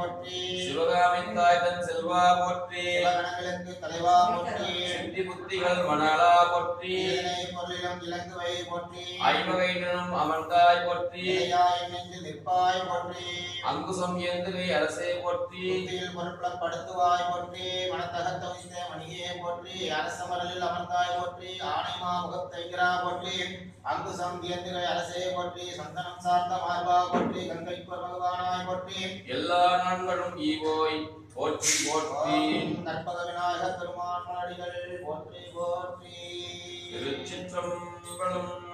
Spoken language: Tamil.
போற்றி சிவகாமி தாய் தன் செல்வா போற்றி சிவகணங்களுக்கு தலைவா போற்றி சித்தி புத்திகள் மணாலா போற்றி இதனை பொருளிலும் இலங்குவை போற்றி ஐவகையினும் அமர்ந்தாய் போற்றி இளையாய் நெஞ்சு நிற்பாய் போற்றி அங்குசம் ஏந்துகை அரசே போற்றி புத்தியில் பொருட்படுத்துவாய் போற்றி மனத்தகத்த வைத்த மணியே போற்றி அரசமரலில் அமர்ந்தாய் போற்றி ஆணைமா முகத்தைகிறா போற்றி அங்குசம் தியந்துகை அரசே போற்றி சந்தனம் சார்ந்த மார்பா போற்றி கங்கை பகவானாய் போற்றி எல்லா நான்களும் ஈவோய் போற்றி போற்றி ஓம் நற்பக விநாயகர் பெருமான் மலடிகள் போற்றி போற்றி திருச்சிற்றம்பலம்